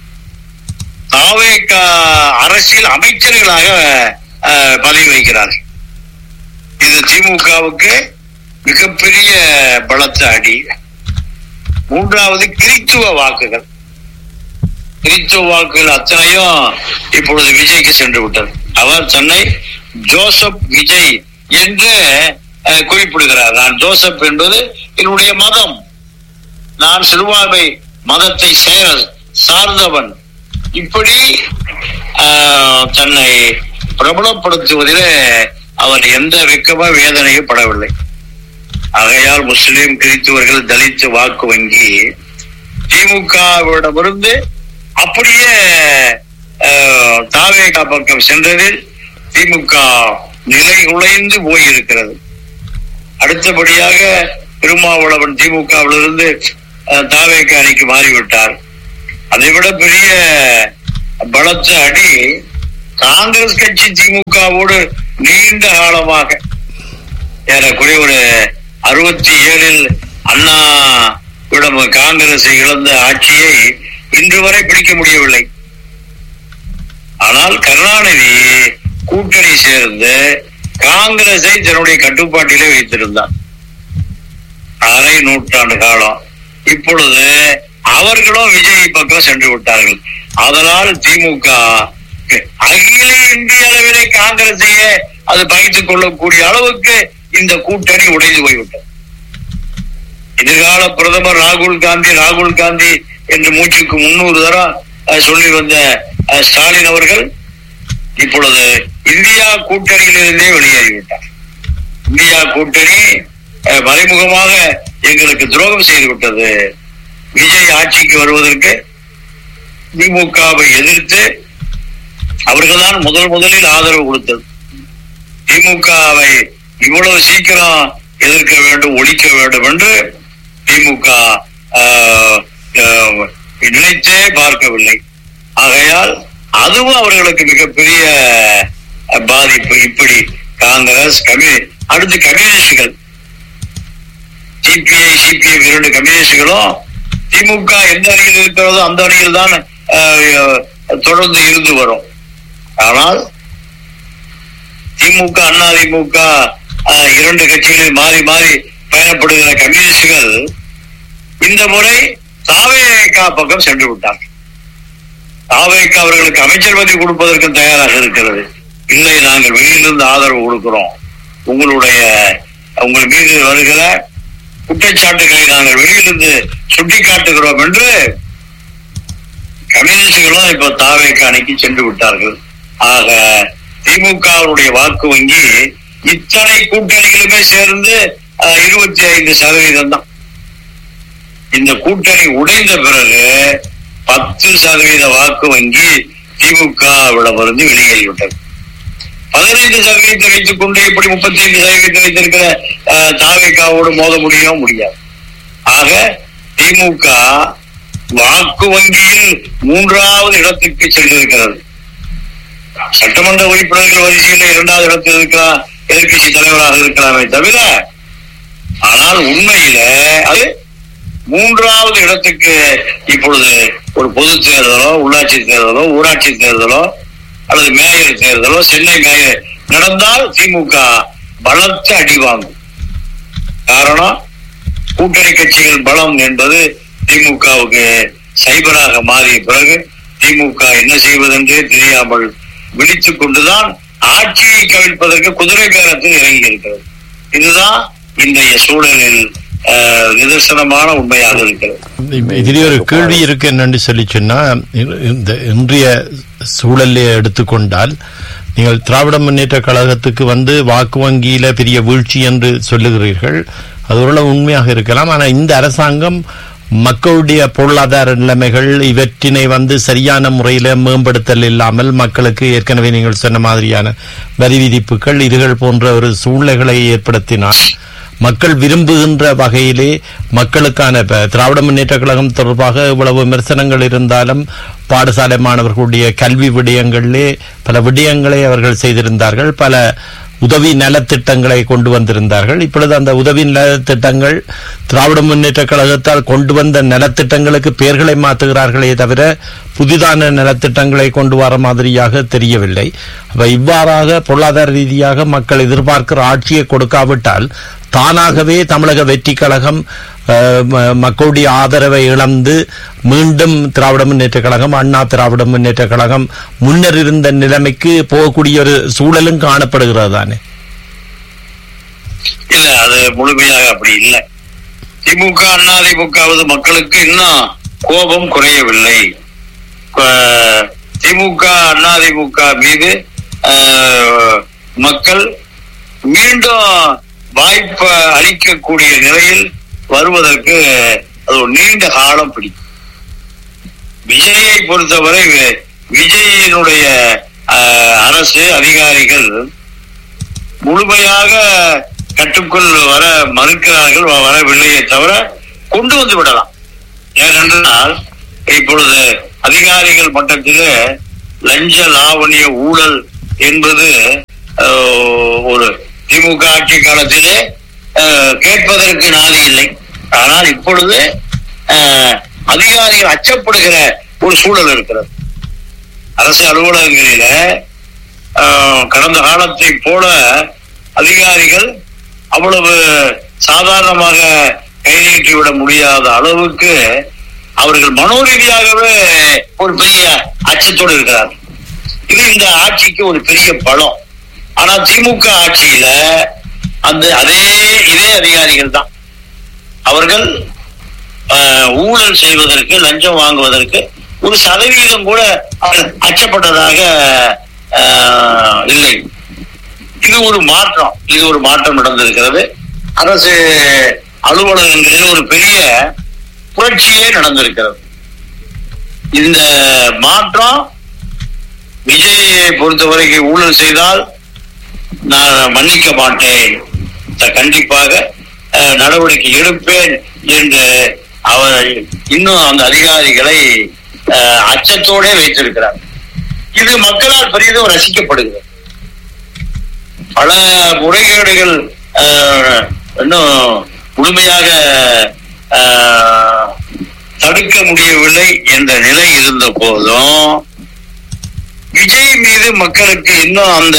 தாவேக அரசியல் அமைச்சர்களாக அஹ், பதவி வகிக்கிறார்கள் இது திமுகவுக்கு மிகப்பெரிய பலத்த அடி மூன்றாவது கிறித்துவ வாக்குகள் கிறித்துவ வாக்குகள் அத்தனையும் இப்பொழுது விஜய்க்கு சென்று விட்டது அவர் தன்னை ஜோசப் விஜய் என்று அஹ், குறிப்பிடுகிறார் நான் ஜோசப் என்பது என்னுடைய மதம் நான் சிறுபான்மை மதத்தை சேர சார்ந்தவன் இப்படி ஆஹ், தன்னை பிரபலப்படுத்துவதிலே அவர் எந்த வெக்கமோ வேதனையும் படவில்லை ஆகையால் முஸ்லிம் கிறித்துவர்கள் தலித் வாக்கு வங்கி திமுகவிடமிருந்து அப்படியே ஆஹ், தாவேகா பக்கம் சென்றதில் திமுக நிலை குலைந்து போயிருக்கிறது அடுத்தபடியாக திருமாவளவன் திமுகவிலிருந்து அஹ், தாவேக அணிக்கு மாறிவிட்டார் அதை விட பெரிய பலத்த அடி காங்கிரஸ் கட்சி திமுகவோடு நீண்ட காலமாக ஏறக்குறைய ஒரு அறுபத்தி ஏழில் அண்ணா விடம் காங்கிரஸ் இழந்த ஆட்சியை இன்று வரை பிடிக்க முடியவில்லை ஆனால் கருணாநிதி கூட்டணி சேர்ந்து காங்கிரஸை தன்னுடைய கட்டுப்பாட்டிலே வைத்திருந்தார் அரை நூற்றாண்டு காலம் இப்பொழுது அவர்களும் விஜய் பக்கம் சென்று விட்டார்கள் அதனால் திமுக அகில இந்திய அளவிலே காங்கிரஸையே அது பகிர்ந்து கொள்ளக்கூடிய அளவுக்கு இந்த கூட்டணி உடைந்து போய்விட்டது எதிர்கால பிரதமர் ராகுல் காந்தி ராகுல் காந்தி என்று மூச்சுக்கு முன்னூறு தரம் அஹ், சொல்லி வந்த அஹ், ஸ்டாலின் அவர்கள் இப்பொழுது இந்தியா கூட்டணியிலிருந்தே வெளியேறிவிட்டார் இந்தியா கூட்டணி அஹ், மறைமுகமாக எங்களுக்கு துரோகம் செய்து விட்டது விஜய் ஆட்சிக்கு வருவதற்கு திமுகவை எதிர்த்து அவர்கள்தான் முதல் முதலில் ஆதரவு கொடுத்தது திமுகவை இவ்வளவு சீக்கிரம் எதிர்க்க வேண்டும் ஒழிக்க வேண்டும் என்று திமுக ஆஹ், ஆஹ், நினைத்தே பார்க்கவில்லை ஆகையால் அதுவும் அவர்களுக்கு மிகப்பெரிய அஹ், பாதிப்பு இப்படி காங்கிரஸ் கம்யூ அடுத்து கம்யூனிஸ்டுகள் சிபிஐ சிபிஎம் இரண்டு கம்யூனிஸ்டுகளும் திமுக எந்த அணியில் இருக்கிறதோ அந்த அணியில் தான் ஆஹ், தொடர்ந்து இருந்து வரும் ஆனால் திமுக அண்ணா திமுக ஆஹ், இரண்டு கட்சிகளில் மாறி மாறி பயணப்படுகிற கம்யூனிஸ்டுகள் இந்த முறை தாவேகா பக்கம் சென்று விட்டார் தாவேகா அவர்களுக்கு அமைச்சர் பதவி கொடுப்பதற்கு தயாராக இருக்கிறது இல்லை நாங்கள் வெளியிலிருந்து ஆதரவு கொடுக்கிறோம் உங்களுடைய உங்கள் மீது வருகிற குற்றச்சாட்டுகளை நாங்கள் வெளியிலிருந்து சுட்டிக்காட்டுகிறோம் என்று கம்யூனிஸ்டுகளும் இப்ப தாவேக அணிக்கு சென்று விட்டார்கள் ஆக திமுகவுடைய வாக்கு வங்கி இத்தனை கூட்டணிகளுமே சேர்ந்து இருபத்தி ஐந்து சதவீதம் தான் இந்த கூட்டணி உடைந்த பிறகு பத்து சதவீத வாக்கு வங்கி திமுகவிடமிருந்து வெளியேறிவிட்டது பதினைந்து சதவீதத்தை வைத்துக் கொண்டு இப்படி முப்பத்தி ஐந்து சதவீதத்தை வைத்திருக்கிற அஹ், தாவேகாவோடு மோத முடியும் முடியாது ஆக திமுக வாக்கு வங்கியில் மூன்றாவது இடத்துக்கு சென்றிருக்கிறது சட்டமன்ற உறுப்பினர்கள் வரிசையில் இரண்டாவது இடத்தில் இருக்கலாம் எதிர்கட்சி தலைவராக இருக்கலாமே தவிர ஆனால் உண்மையில அது மூன்றாவது இடத்துக்கு இப்பொழுது ஒரு பொது தேர்தலோ உள்ளாட்சி தேர்தலோ ஊராட்சி தேர்தலோ அல்லது மேயர் தேர்தலோ சென்னை மேயர் நடந்தால் திமுக பலத்த அடி வாங்கும் காரணம் கூட்டணி கட்சிகள் பலம் என்பது திமுகவுக்கு சைபராக மாறிய பிறகு திமுக என்ன செய்வதென்றே தெரியாமல் விழித்துக் கொண்டுதான் ஆட்சியை கவிழ்ப்பதற்கு குதிரை பேரத்தில் இறங்கி இருக்கிறது இதுதான் இன்றைய சூழலில் அஹ், நிதர்சனமான உண்மையாக இருக்கிறது இதிலே ஒரு கேள்வி இருக்கு என்னன்னு சொல்லி சொன்னா இந்த இன்றைய சூழலை எடுத்துக்கொண்டால் நீங்கள் திராவிட முன்னேற்ற கழகத்துக்கு வந்து வாக்கு வங்கியில பெரிய வீழ்ச்சி என்று சொல்லுகிறீர்கள் அது ஓரளவு உண்மையாக இருக்கலாம் ஆனா இந்த அரசாங்கம் மக்களுடைய பொருளாதார நிலைமைகள் இவற்றினை வந்து சரியான முறையில மேம்படுத்தல் இல்லாமல் மக்களுக்கு ஏற்கனவே நீங்கள் சொன்ன மாதிரியான வரி விதிப்புகள் இதுகள் போன்ற ஒரு சூழ்நிலைகளை ஏற்படுத்தினால் மக்கள் விரும்புகின்ற வகையிலே மக்களுக்கான இப்ப திராவிட முன்னேற்ற கழகம் தொடர்பாக இவ்வளவு விமர்சனங்கள் இருந்தாலும் பாடசாலை மாணவர்களுடைய கல்வி விடயங்களிலே பல விடயங்களை அவர்கள் செய்திருந்தார்கள் பல உதவி நலத்திட்டங்களை கொண்டு வந்திருந்தார்கள் இப்பொழுது அந்த உதவி நலத்திட்டங்கள் திராவிட முன்னேற்ற கழகத்தால் கொண்டு வந்த நலத்திட்டங்களுக்கு பெயர்களை மாற்றுகிறார்களே தவிர புதிதான நலத்திட்டங்களை கொண்டு வர மாதிரியாக தெரியவில்லை அப்ப இவ்வாறாக பொருளாதார ரீதியாக மக்கள் எதிர்பார்க்கிற ஆட்சியை கொடுக்காவிட்டால் தானாகவே தமிழக வெற்றி கழகம் அஹ், ம- மக்களுடைய ஆதரவை இழந்து மீண்டும் திராவிட முன்னேற்ற கழகம் அண்ணா திராவிட முன்னேற்ற கழகம் முன்னர் இருந்த நிலைமைக்கு போகக்கூடிய ஒரு சூழலும் காணப்படுகிறது தானே இல்ல அது முழுமையாக அப்படி இல்லை திமுக அண்ணா திமுகவது மக்களுக்கு இன்னும் கோபம் குறையவில்லை அஹ், திமுக அண்ணா திமுக மீது அஹ், மக்கள் மீண்டும் வாய்ப்பு அளிக்கக்கூடிய நிலையில் வருவதற்கு அது ஒரு நீண்ட காலம் பிடிக்கும் விஜயை பொறுத்தவரை வி- விஜயினுடைய அஹ், அரசு அதிகாரிகள் முழுமையாக கட்டுக்குள் வர மறுக்கிறார்கள் வ- வரவில்லையே தவிர கொண்டு வந்து விடலாம் ஏனென்றால் இப்பொழுது அதிகாரிகள் மட்டத்திலே லஞ்ச லாவணிய ஊழல் என்பது அஹ், ஒரு திமுக ஆட்சி காலத்திலே அஹ், கேட்பதற்கு நாதி இல்லை ஆனால் இப்பொழுது அஹ், அதிகாரிகள் அச்சப்படுகிற ஒரு சூழல் இருக்கிறது அரசு அலுவலகங்களில ஆஹ், கடந்த காலத்தை போல அதிகாரிகள் அவ்வளவு சாதாரணமாக கை நீட்டிவிட முடியாத அளவுக்கு அவர்கள் மனோரீதியாகவே ஒரு பெரிய அச்சத்தோடு இருக்கிறார் இது இந்த ஆட்சிக்கு ஒரு பெரிய பலம் ஆனா திமுக ஆட்சியில அந்த அதே இதே அதிகாரிகள் தான் அவர்கள் ஆஹ், ஊழல் செய்வதற்கு லஞ்சம் வாங்குவதற்கு ஒரு சதவீதம் கூட அவர் அச்சப்பட்டதாக ஆஹ், இல்லை இது ஒரு மாற்றம் இது ஒரு மாற்றம் நடந்திருக்கிறது அரசு அலுவலகங்களில் ஒரு பெரிய புரட்சியே நடந்திருக்கிறது இந்த மாற்றம் விஜயை பொறுத்தவரைக்கும் ஊழல் செய்தால் நான் மன்னிக்க மாட்டேன் த- கண்டிப்பாக அஹ், நடவடிக்கை எடுப்பேன் என்று அவர் இன்னும் அந்த அதிகாரிகளை அஹ், அச்சத்தோடே வைத்திருக்கிறார் இது மக்களால் பெரிதும் ரசிக்கப்படுகிறது பல முறைகேடுகள் அஹ், இன்னும் முழுமையாக அஹ், தடுக்க முடியவில்லை என்ற நிலை இருந்த போதும் விஜய் மீது மக்களுக்கு இன்னும் அந்த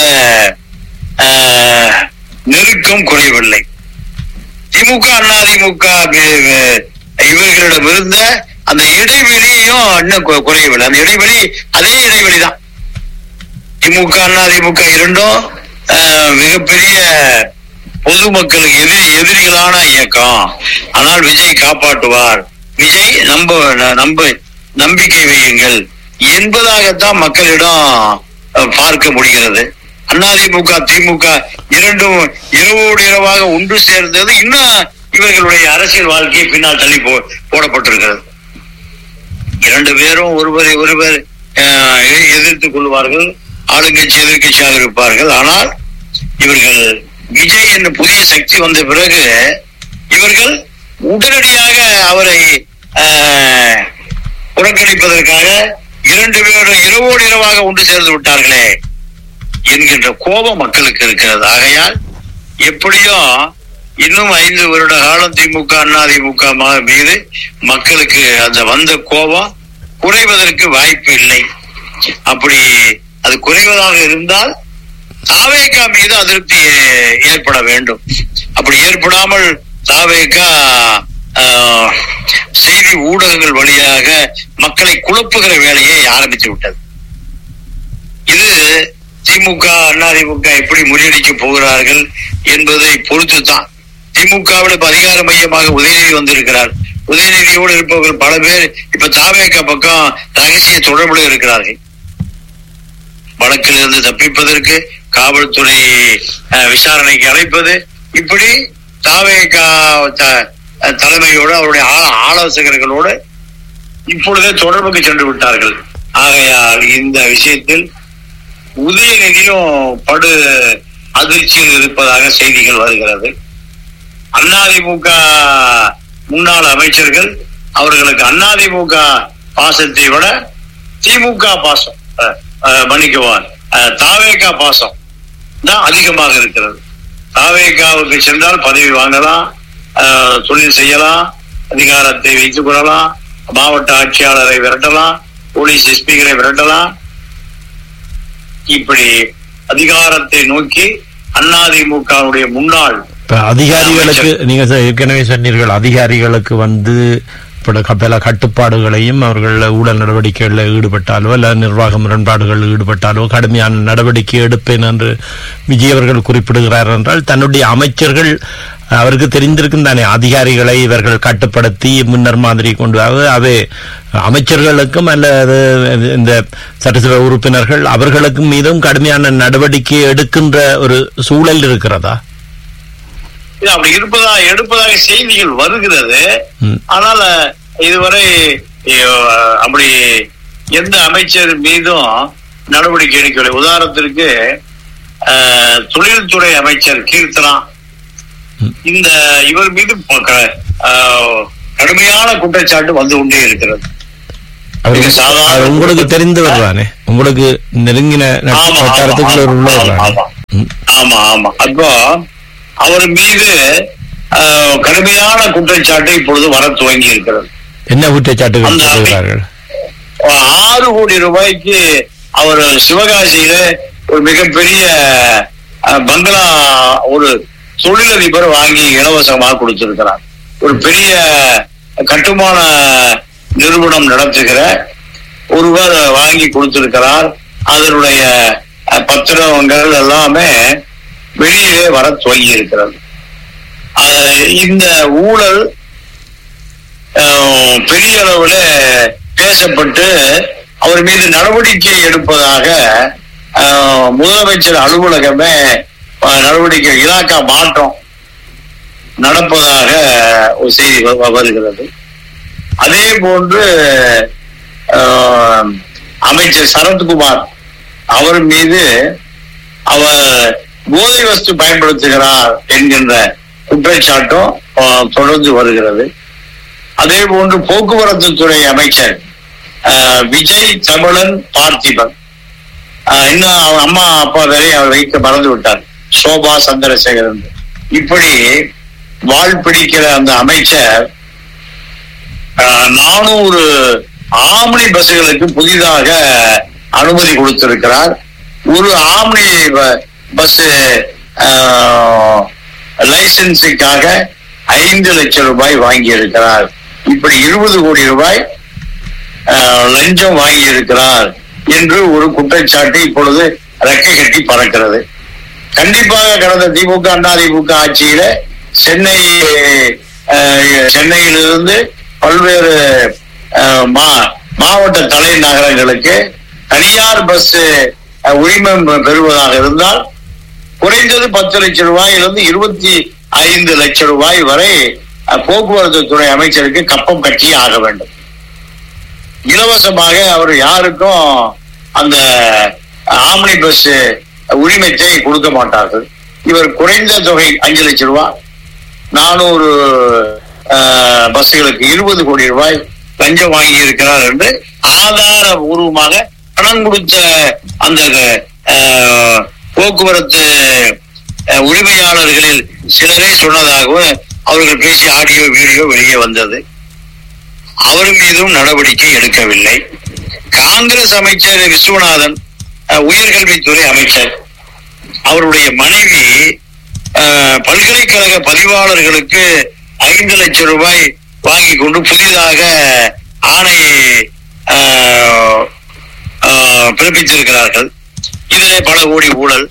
அஹ், நெருக்கம் குறையவில்லை திமுக அதிமுக இவர்களிடம் இருந்த அந்த இடைவெளியும் இன்னும் கு- குறையவில்லை அந்த இடைவெளி அதே இடைவெளி தான் திமுக அதிமுக இரண்டும் அஹ், மிகப்பெரிய பொதுமக்களுக்கு எதிரி எதிரிகளான இயக்கம் ஆனால் விஜய் காப்பாற்றுவார் விஜய் நம்ப நம்ப நம்பிக்கை வையுங்கள் என்பதாகத்தான் மக்களிடம் அஹ், பார்க்க முடிகிறது அதிமுக திமுக இரண்டும் இரவோடு இரவாக ஒன்று சேர்ந்தது இன்னும் இவர்களுடைய அரசியல் வாழ்க்கையை பின்னால் தள்ளி போ போடப்பட்டிருக்கிறது இரண்டு பேரும் ஒருவரை ஒருவர் அஹ், எ- எதிர்த்துக் கொள்வார்கள் ஆளுங்கட்சி எதிர்க்கட்சியாக இருப்பார்கள் ஆனால் இவர்கள் விஜய் என்ற புதிய சக்தி வந்த பிறகு இவர்கள் உடனடியாக அவரை அஹ், புறக்கணிப்பதற்காக இரண்டு பேரும் இரவோடு இரவாக ஒன்று சேர்ந்து விட்டார்களே என்கின்ற கோபம் மக்களுக்கு இருக்கிறது ஆகையால் எப்படியும் இன்னும் ஐந்து வருட காலம் திமுக அதிமுக ம- மீது மக்களுக்கு அந்த வந்த கோபம் குறைவதற்கு வாய்ப்பு இல்லை அப்படி அது குறைவதாக இருந்தால் தாவேகா மீது அதிருப்தி ஏ- ஏற்பட வேண்டும் அப்படி ஏற்படாமல் தாவேகா ஆஹ், செய்தி ஊடகங்கள் வழியாக மக்களை குழப்புகிற வேலையை ஆரம்பித்து விட்டது இது திமுக அதிமுக எப்படி முறியடிக்க போகிறார்கள் என்பதை பொறுத்து தான் திமுகவில் இப்ப அதிகார மையமாக உதயநிதி வந்திருக்கிறார் உதயநிதியோடு இருப்பவர்கள் பல பேர் இப்ப தாவேக பக்கம் ரகசிய தொடர்புல இருக்கிறார்கள் வழக்கிலிருந்து தப்பிப்பதற்கு காவல்துறை அஹ், விசாரணைக்கு அழைப்பது இப்படி தாவேகா த- தலைமையோடு அவருடைய ஆ- ஆலோசகர்களோடு இப்பொழுதே தொடர்புக்கு சென்று விட்டார்கள் ஆகையால் இந்த விஷயத்தில் உதயநிதியும் படு அதிர்ச்சியில் இருப்பதாக செய்திகள் வருகிறது அதிமுக முன்னாள் அமைச்சர்கள் அவர்களுக்கு அதிமுக பாசத்தை விட திமுக பாசம் அஹ், அஹ், மன்னிக்குவான் அஹ், தாவேகா பாசம் தான் அதிகமாக இருக்கிறது தாவேகாவுக்கு சென்றால் பதவி வாங்கலாம் அஹ், தொழில் செய்யலாம் அதிகாரத்தை வைத்துக் கொள்ளலாம் மாவட்ட ஆட்சியாளரை விரட்டலாம் போலீஸ் எஸ்பிகளை விரட்டலாம் இப்படி அதிகாரத்தை நோக்கி அதிமுகவுடைய முன்னாள் இப்ப அதிகாரிகளுக்கு நீங்க சொ- ஏற்கனவே சொன்னீர்கள் அதிகாரிகளுக்கு வந்து இப்ப பல கட்டுப்பாடுகளையும் அவர்கள் ஊழல் நடவடிக்கைகளில் ஈடுபட்டாலோ அல்ல நிர்வாக முரண்பாடுகளில் ஈடுபட்டாலோ கடுமையான நடவடிக்கை எடுப்பேன் என்று விஜய் அவர்கள் குறிப்பிடுகிறார் என்றால் தன்னுடைய அமைச்சர்கள் அவருக்கு தெரிந்திருக்கும் தானே அதிகாரிகளை இவர்கள் கட்டுப்படுத்தி முன்னர் மாதிரி கொண்டு அதாவது அது அமைச்சர்களுக்கும் அல்லது இந்த சட்டசபை உறுப்பினர்கள் அவர்களுக்கும் மீதும் கடுமையான நடவடிக்கை எடுக்கின்ற ஒரு சூழல் இருக்கிறதா இது அப்படி இருப்பதா எடுப்பதாக செய்திகள் வருகிறது ம். ஆனால் இதுவரை அஹ், அப்படி எந்த அமைச்சர் மீதும் நடவடிக்கை எடுக்கவில்லை உதாரணத்திற்கு அஹ், தொழில்துறை அமைச்சர் கீர்த்தனா இந்த இவர் மீது ப- க- ஆஹ், கடுமையான குற்றச்சாட்டு வந்து கொண்டே இருக்கிறது அவர் மிக சாதாரண- அவர் உங்களுக்கு தெரிந்தவர் தானே உங்களுக்கு நெருங்கின நட்பு ஆமா, ஆமா, வட்டாரத்துக்குள்ள ஆமா, உள்ளவர் ஆமா, தானே ஆமா. ம். ஆமா ஆமா அப்போ அவர் மீது ஆஹ், கடுமையான குற்றச்சாட்டு இப்பொழுது வர துவங்கி இருக்கிறது என்ன குற்றச்சாட்டுகள் அந்த சொல்லுகிறார்கள் ஆறு கோடி ரூபாய்க்கு அவர் சிவகாசியில ஒரு மிகப்பெரிய அஹ், பங்களா ஒரு தொழிலதிபர் வாங்கி இலவசமாக கொடுத்திருக்கிறார் ஒரு பெரிய கட்டுமான நிறுவனம் நடத்துகிற ஒருவர் வாங்கி கொடுத்திருக்கிறார் அதனுடைய அஹ், பத்திரங்கள் எல்லாமே வெளியிலே வர துவங்கி இருக்கிறது அஹ், இந்த ஊழல் அஹ், பெரிய அளவுல பேசப்பட்டு அவர் மீது நடவடிக்கை எடுப்பதாக அஹ், முதலமைச்சர் அலுவலகமே அஹ், நடவடிக்கை இலாக்கா மாற்றம் நடப்பதாக ஒரு செய்தி வ- வ- வருகிறது அதே போன்று அஹ், அமைச்சர் சரத்குமார் அவர் மீது அவர் போதை வஸ்து பயன்படுத்துகிறார் என்கின்ற குற்றச்சாட்டும் அஹ், தொடர்ந்து வருகிறது அதே போன்று போக்குவரத்து துறை அமைச்சர் அஹ், விஜய் தமிழன் பார்த்திபன் அஹ், இன்னும் அவர் அம்மா அப்பா வரை அவர் வைக்க மறந்து விட்டார் சோபா சந்திரசேகரன் இப்படி வாழ் பிடிக்கிற அந்த அமைச்சர் நானூறு ஆம்னி பஸ்களுக்கு புதிதாக அனுமதி கொடுத்திருக்கிறார் ஒரு ஆம்னி பஸ் லைசன்ஸுக்காக ஐந்து லட்சம் ரூபாய் வாங்கி இருக்கிறார் இப்படி இருபது கோடி ரூபாய் ஆஹ், லஞ்சம் வாங்கி இருக்கிறார் என்று ஒரு குற்றச்சாட்டு இப்பொழுது ரெக்கை கட்டி பறக்கிறது கண்டிப்பாக கடந்த திமுக அண்ணா திமுக ஆட்சியில சென்னை ஆஹ், சென்னையிலிருந்து பல்வேறு ஆஹ், மா- மாவட்ட தலைநகரங்களுக்கு தனியார் பஸ் உரிமம் பெறுவதாக இருந்தால் குறைந்தது பத்து லட்சம் ரூபாயிலிருந்து இருபத்தி ஐந்து லட்சம் ரூபாய் வரை அஹ், போக்குவரத்து துறை அமைச்சருக்கு கப்பம் கட்டியே ஆக வேண்டும் இலவசமாக அவர் யாருக்கும் அந்த ஆம்னி பஸ் உரிமத்தை கொடுக்க மாட்டார்கள் இவர் குறைந்த தொகை அஞ்சு லட்சம் ரூபாய் நானூறு அஹ், பஸ்களுக்கு இருபது கோடி ரூபாய் லஞ்சம் வாங்கி இருக்கிறார் என்று ஆதாரபூர்வமாக பணம் கொடுத்த அந்த அஹ், போக்குவரத்து அஹ், உரிமையாளர்களில் சிலரே சொன்னதாகவும் அவர்கள் பேசிய ஆடியோ வீடியோ வெளியே வந்தது அவர் மீதும் நடவடிக்கை எடுக்கவில்லை காங்கிரஸ் அமைச்சர் விஸ்வநாதன் அஹ், உயர்கல்வித்துறை அமைச்சர் அவருடைய மனைவி அஹ், பல்கலைக்கழக பதிவாளர்களுக்கு ஐந்து லட்சம் ரூபாய் வாங்கி கொண்டு புதிதாக ஆணை அஹ், அஹ், பிறப்பித்திருக்கிறார்கள் இதிலே பல கோடி ஊழல்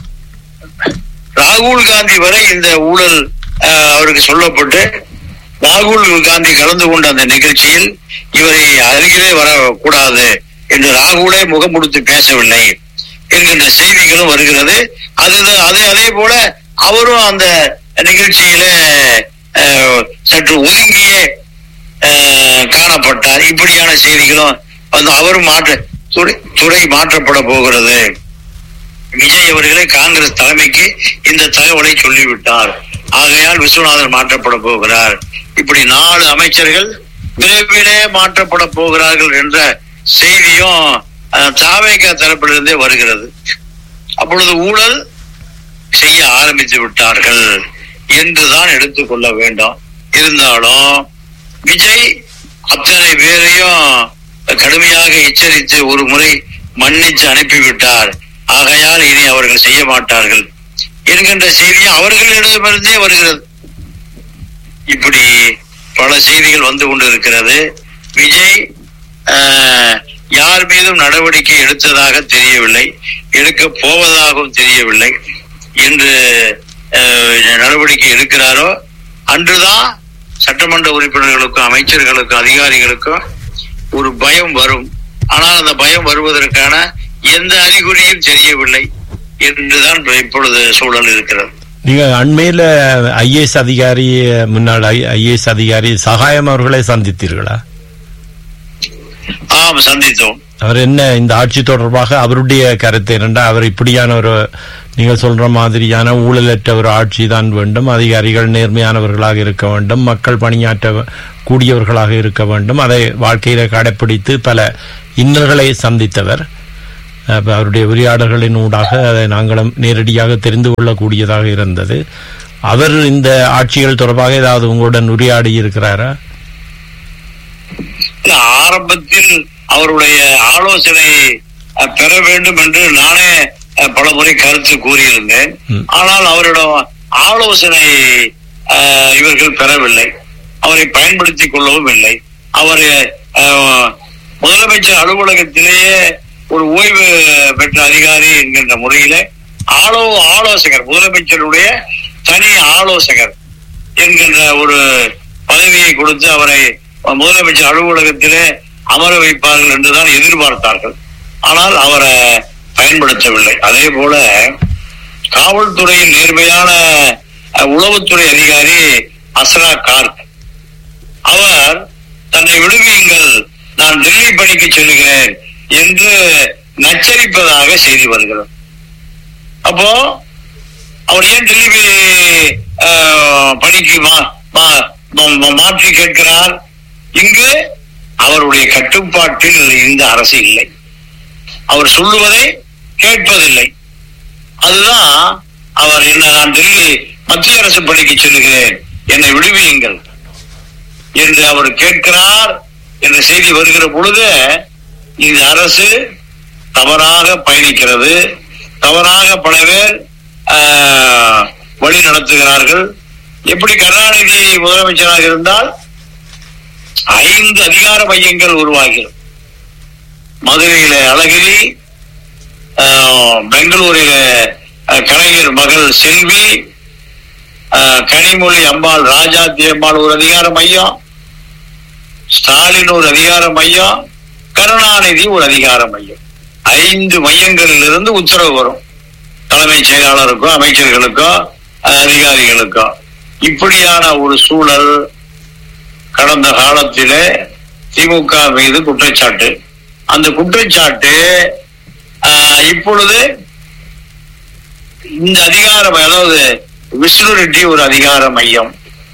ராகுல் காந்தி வரை இந்த ஊழல் அஹ், அவருக்கு சொல்லப்பட்டு ராகுல் காந்தி கலந்து கொண்ட அந்த நிகழ்ச்சியில் இவரை அருகிலே வரக்கூடாது என்று ராகுலே முகம் கொடுத்து பேசவில்லை என்கின்ற செய்திகளும் வருகிறது அது அதே அதே போல அவரும் அந்த நிகழ்ச்சியில அஹ், சற்று ஒதுங்கியே அஹ், காணப்பட்டார் இப்படியான செய்திகளும் வந்து அவரும் மாற்ற துறை துறை மாற்றப்பட போகிறது விஜய் அவர்களே காங்கிரஸ் தலைமைக்கு இந்த தகவலை சொல்லிவிட்டார் ஆகையால் விஸ்வநாதன் மாற்றப்பட போகிறார் இப்படி நாலு அமைச்சர்கள் விரைவிலே மாற்றப்பட போகிறார்கள் என்ற செய்தியும் அஹ், தாவேகா தரப்பிலிருந்தே வருகிறது அப்பொழுது ஊழல் செய்ய ஆரம்பித்து விட்டார்கள் என்றுதான் எடுத்துக்கொள்ள வேண்டும் இருந்தாலும் விஜய் அத்தனை பேரையும் கடுமையாக எச்சரித்து ஒரு முறை மன்னித்து அனுப்பிவிட்டார் ஆகையால் இனி அவர்கள் செய்ய மாட்டார்கள் என்கின்ற செய்தி அவர்களிடமிருந்தே வருகிறது இப்படி பல செய்திகள் வந்து கொண்டிருக்கிறது விஜய் ஆஹ், யார் மீதும் நடவடிக்கை எடுத்ததாக தெரியவில்லை எடுக்க போவதாகவும் தெரியவில்லை என்று ஆஹ், நடவடிக்கை எடுக்கிறாரோ அன்றுதான் சட்டமன்ற உறுப்பினர்களுக்கும் அமைச்சர்களுக்கும் அதிகாரிகளுக்கும் ஒரு பயம் வரும் ஆனால் அந்த பயம் வருவதற்கான எந்த அறிகுறியும் தெரியவில்லை என்றுதான் இப்பொழுது சூழல் இருக்கிறது நீங்க அண்மையில ஐஏஎஸ் அதிகாரி முன்னாள் ஐஏஎஸ் அதிகாரி சகாயம் அவர்களை சந்தித்தீர்களா ஆம் சந்தித்தோம் அவர் என்ன இந்த ஆட்சி தொடர்பாக அவருடைய கருத்து என்னண்டா அவர் இப்படியான ஒரு நீங்கள் சொல்ற மாதிரியான ஊழலற்ற ஒரு ஆட்சி தான் வேண்டும் அதிகாரிகள் நேர்மையானவர்களாக இருக்க வேண்டும் மக்கள் பணியாற்ற கூடியவர்களாக இருக்க வேண்டும் அதை வாழ்க்கையில கடைப்பிடித்து பல இன்னல்களை சந்தித்தவர் அப்ப அவருடைய உரையாடல்களின் ஊடாக அதை நாங்களும் நேரடியாக தெரிந்து கொள்ளக்கூடியதாக இருந்தது அவர் இந்த ஆட்சிகள் தொடர்பாக ஏதாவது உங்களுடன் உரையாடி இருக்கிறாரா இல்ல, ஆரம்பத்தில் அவருடைய ஆலோசனை அஹ், பெற வேண்டும் என்று நானே அஹ், பல முறை கருத்து கூறியிருந்தேன் ம். ஆனால் அவரிடம் ஆலோசனை அஹ், இவர்கள் பெறவில்லை அவரை பயன்படுத்திக் கொள்ளவும் இல்லை அவர் அஹ், முதலமைச்சர் அலுவலகத்திலேயே ஒரு ஓய்வு பெற்ற அதிகாரி என்கின்ற முறையில ஆலோ ஆலோசகர் முதலமைச்சருடைய தனி ஆலோசகர் என்கின்ற ஒரு பதவியை கொடுத்து அவரை முதலமைச்சர் அலுவலகத்திலே அமர வைப்பார்கள் என்றுதான் எதிர்பார்த்தார்கள் ஆனால் அவரை பயன்படுத்தவில்லை அதே போல காவல்துறையின் நேர்மையான அஹ், உளவுத்துறை அதிகாரி அஸ்ரா கார்க் அவர் தன்னை விடுவியுங்கள் நான் டெல்லி பணிக்கு செல்கிறேன் என்று நச்சரிப்பதாக செய்தி வருகிறது அப்போ அவர் ஏன் டெல்லி அஹ், பணிக்கு மா- மா- மா- மாற்றி கேட்கிறார் இங்கு அவருடைய கட்டுப்பாட்டில் இந்த அரசு இல்லை அவர் சொல்லுவதை கேட்பதில்லை அதுதான் அவர் என்ன நான் டெல்லி மத்திய அரசு பணிக்கு செல்கிறேன் என்னை விடுவியுங்கள் என்று அவர் கேட்கிறார் என்ற செய்தி வருகிற பொழுது இந்த அரசு தவறாக பயணிக்கிறது தவறாக பல பேர் ஆஹ், வழி நடத்துகிறார்கள் எப்படி கருணாநிதி முதலமைச்சராக இருந்தால் ஐந்து அதிகார மையங்கள் உருவாகிறது மதுரையில அழகிரி ஆஹ், பெங்களூரில ஆஹ், கலைஞர் மகள் செல்வி ஆஹ், கனிமொழி அம்பாள் ராஜாத்தி அம்பாள் ஒரு அதிகார மையம் ஸ்டாலின் ஒரு அதிகார மையம் கருணாநிதி ஒரு அதிகார மையம் ஐந்து மையங்களில் இருந்து உத்தரவு வரும் தலைமைச் செயலாளருக்கோ அமைச்சர்களுக்கோ அஹ், அதிகாரிகளுக்கோ இப்படியான ஒரு சூழல் கடந்த காலத்திலே திமுக மீது குற்றச்சாட்டு அந்த குற்றச்சாட்டு ஆஹ், இப்பொழுது இந்த அதிகார அதாவது விஷ்ணு ரெட்டி ஒரு அதிகார மையம்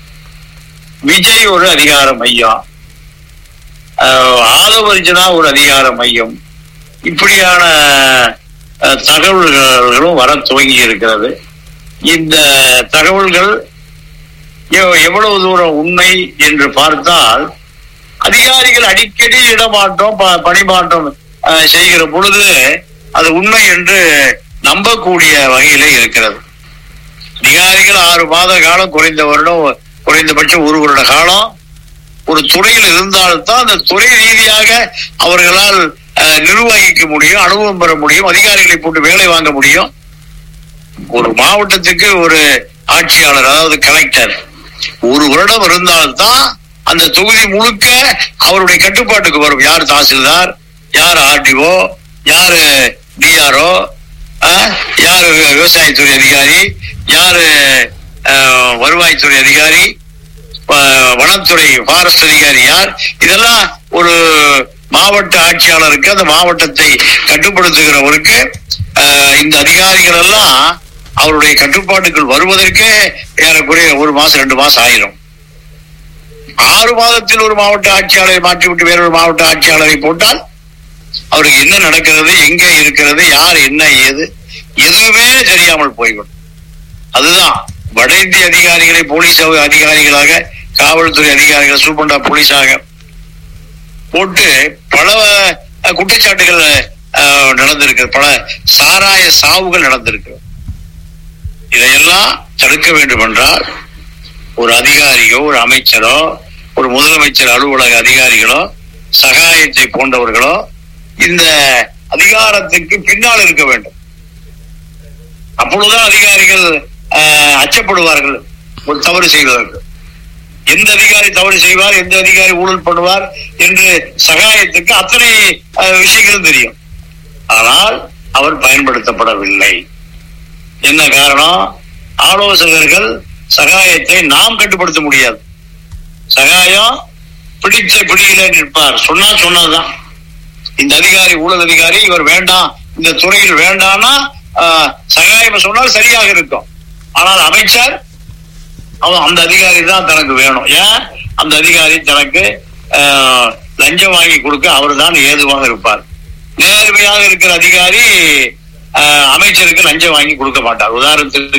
விஜய் ஒரு அதிகார மையம் ஆஹ், ஆதவர்ஜனா ஒரு அதிகார மையம் இப்படியான அஹ், தகவல்களும் வர துவங்கி இருக்கிறது இந்த தகவல்கள் எவ்- எவ்வளவு தூரம் உண்மை என்று பார்த்தால் அதிகாரிகள் அடிக்கடி இடமாற்றம் ப- பணிமாற்றம் அஹ், செய்கிற பொழுது அது உண்மை என்று நம்பக்கூடிய வகையிலே இருக்கிறது அதிகாரிகள் ஆறு மாத காலம் குறைந்த வருடம் குறைந்தபட்சம் ஒரு வருட காலம் ஒரு துறையில் இருந்தால்தான் அந்த துறை ரீதியாக அவர்களால் அஹ், நிர்வகிக்க முடியும் அனுபவம் பெற முடியும் அதிகாரிகளை போட்டு வேலை வாங்க முடியும் ஒரு மாவட்டத்துக்கு ஒரு ஆட்சியாளர் அதாவது கலெக்டர் ஒரு வருடம் இருந்தால்தான் அந்த தொகுதி முழுக்க அவருடைய கட்டுப்பாட்டுக்கு வரும் யார் தாசில்தார் யார் ஆர்டிஓ யாரு டிஆர்ஓ யாரு விவசாயத்துறை அதிகாரி யாரு அஹ், வருவாய்த்துறை அதிகாரி வ- வனத்துறை ஃபாரஸ்ட் அதிகாரி யார் இதெல்லாம் ஒரு மாவட்ட ஆட்சியாளருக்கு அந்த மாவட்டத்தை கட்டுப்படுத்துகிறவருக்கு அஹ், இந்த அதிகாரிகள் எல்லாம் அவருடைய கட்டுப்பாட்டுக்குள் வருவதற்கே ஏறக்குறைய ஒரு மாசம் ரெண்டு மாசம் ஆயிரும் ஆறு மாதத்தில் ஒரு மாவட்ட ஆட்சியாளரை மாற்றிவிட்டு வேறொரு மாவட்ட ஆட்சியாளரை போட்டால் அவருக்கு என்ன நடக்கிறது எங்க இருக்கிறது யார் என்ன ஏது எதுவுமே தெரியாமல் போய்விடும் அதுதான் வட இந்திய அதிகாரிகளை போலீஸ் அதிகாரிகளாக காவல்துறை அதிகாரிகள் சூப்பண்டா போலீஸாக போட்டு பல அஹ், குற்றச்சாட்டுகள் அஹ், நடந்திருக்கு பல சாராய சாவுகள் நடந்திருக்கு இதையெல்லாம் தடுக்க வேண்டும் என்றால் ஒரு அதிகாரியோ ஒரு அமைச்சரோ ஒரு முதலமைச்சர் அலுவலக அதிகாரிகளோ சகாயத்தை போன்றவர்களோ இந்த அதிகாரத்துக்கு பின்னால் இருக்க வேண்டும் அப்பொழுதுதான் அதிகாரிகள் அஹ், அச்சப்படுவார்கள் ஒரு தவறு செய்வதற்கு எந்த அதிகாரி தவறு செய்வார் எந்த அதிகாரி ஊழல் பண்ணுவார் என்று சகாயத்துக்கு அத்தனை அஹ், விஷயங்களும் தெரியும் ஆனால் அவர் பயன்படுத்தப்படவில்லை என்ன காரணம் ஆலோசகர்கள் சகாயத்தை நாம் கட்டுப்படுத்த முடியாது சகாயம் பிடிச்ச பிடியில நிற்பார் சொன்னா சொன்னதுதான் இந்த அதிகாரி ஊழல் அதிகாரி இவர் வேண்டாம் இந்த துறையில் வேண்டாம்னா ஆஹ், சகாயம் சொன்னால் சரியாக இருக்கும் ஆனால் அமைச்சர் அவன் அந்த அதிகாரி தான் தனக்கு வேணும் ஏன் அந்த அதிகாரி தனக்கு ஆஹ், லஞ்சம் வாங்கி கொடுக்க அவர் தான் ஏதுவாக இருப்பார் நேர்மையாக இருக்கிற அதிகாரி ஆஹ், அமைச்சருக்கு லஞ்சம் வாங்கி கொடுக்க மாட்டார் உதாரணத்துக்கு